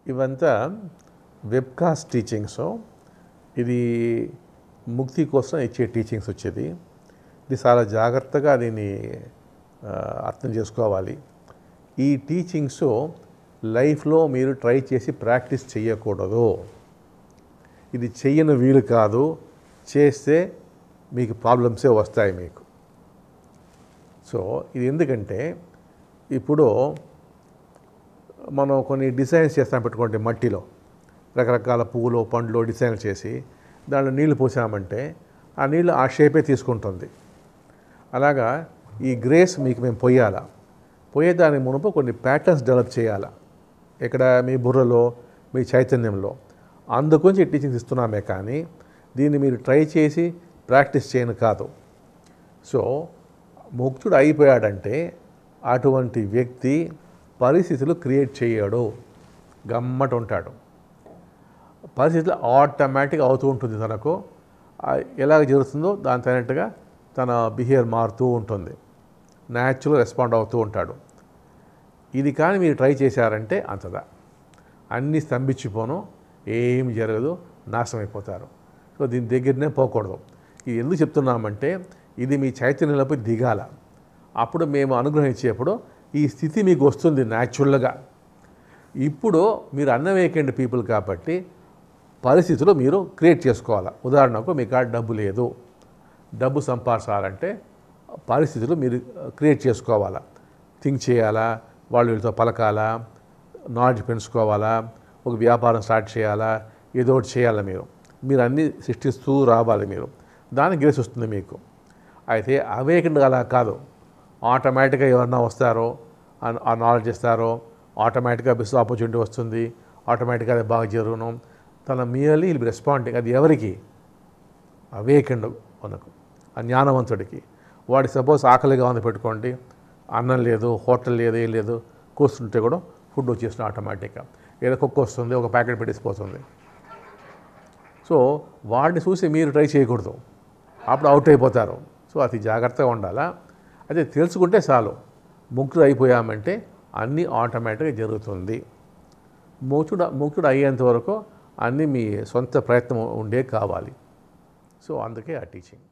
ఇవంతా webcast teachings ఇది ముక్తి కోసం ఇచ్చే టీచింగ్స్ వచ్చేది ఇది చాలా జాగ్రత్తగా దీన్ని ఆ, అర్థం చేసుకోవాలి ఈ టీచింగ్స్ లైఫ్లో మీరు ట్రై చేసి ప్రాక్టీస్ చేయకూడదు ఇది చెయ్యని వీలు కాదు చేస్తే మీకు ప్రాబ్లమ్సే వస్తాయి మీకు సో ఇది ఎందుకంటే ఇప్పుడు మనం కొన్ని డిజైన్స్ చేస్తాం పెట్టుకోండి మట్టిలో రకరకాల పువ్వులు పండ్లు డిజైన్ చేసి దాంట్లో నీళ్లు పోసామంటే ఆ నీళ్ళు ఆ షేపే తీసుకుంటుంది అలాగా ఈ గ్రేస్ మీకు మేము పొయ్యాలా పోయేదాని మునుపు కొన్ని ప్యాటర్న్స్ డెవలప్ చేయాలా ఇక్కడ మీ బుర్రలో మీ చైతన్యంలో అందుగురించి టీచింగ్స్ ఇస్తున్నామే కానీ దీన్ని మీరు ట్రై చేసి ప్రాక్టీస్ చేయను కాదు సో ముక్తుడు అయిపోయాడంటే అటువంటి వ్యక్తి పరిస్థితులు క్రియేట్ చేయడు గమ్మట ఉంటాడు పరిస్థితులు ఆటోమేటిక్ అవుతూ ఉంటుంది తనకు ఆ ఎలాగ జరుగుతుందో దాని తగినట్టుగా తన బిహేవియర్ మారుతూ ఉంటుంది న్యాచురల్ రెస్పాండ్ అవుతూ ఉంటాడు ఇది కానీ మీరు ట్రై చేశారంటే అంతదా అన్నీ స్తంభించిపోను ఏం జరగదు నాశనం అయిపోతారు సో దీని దగ్గరనే పోకూడదు ఇది ఎందుకు చెప్తున్నామంటే ఇది మీ చైతన్యంలోపై దిగాల అప్పుడు మేము అనుగ్రహించేప్పుడు ఈ స్థితి మీకు వస్తుంది న్యాచురల్గా ఇప్పుడు మీరు అన్నవేకండి పీపుల్ కాబట్టి పరిస్థితులు మీరు క్రియేట్ చేసుకోవాలి ఉదాహరణకు మీకు ఆ డబ్బు లేదు డబ్బు సంపాదించాలంటే పరిస్థితులు మీరు క్రియేట్ చేసుకోవాలా థింక్ చేయాలా వాళ్ళు వీళ్ళతో పలకాలా నాలెడ్జ్ పెంచుకోవాలా ఒక వ్యాపారం స్టార్ట్ చేయాలా ఏదో ఒకటి చేయాలా మీరు మీరు అన్నీ సృష్టిస్తూ రావాలి మీరు దానికి గ్రేస్ వస్తుంది మీకు అయితే అవేకండి అలా కాదు ఆటోమేటిక్గా ఎవరన్నా వస్తారో ఆ- ఆ నాలెడ్జ్ ఇస్తారో ఆటోమేటిక్గా బిజినెస్ ఆపర్చునిటీ వస్తుంది ఆటోమేటిక్గా అది బాగా జరుగును తన మియర్లీ విల్ రెస్పాండింగ్ అది ఎవరికి అవేకండ్ మనకు ఆ జ్ఞానవంతుడికి వాడి సపోజ్ ఆకలిగా ఉంది పెట్టుకోండి అన్నం లేదు హోటల్ లేదు ఏం లేదు కూర్చుంటే కూడా ఫుడ్ వచ్చేస్తుంది ఆటోమేటిక్గా ఏదో కుక్క వస్తుంది ఒక ప్యాకెట్ పెట్టేసిపోతుంది సో వాడిని చూసి మీరు ట్రై చేయకూడదు అప్పుడు అవుట్ అయిపోతారు సో అతి జాగ్రత్తగా ఉండాలా అదే తెలుసుకుంటే చాలు ముక్తుడు అయిపోయామంటే అన్నీ ఆటోమేటిక్గా జరుగుతుంది ముక్తుడు ముక్తుడు అయ్యేంత వరకు అన్నీ మీ సొంత ప్రయత్నం ఉండే కావాలి సో అందుకే ఆ టీచింగ్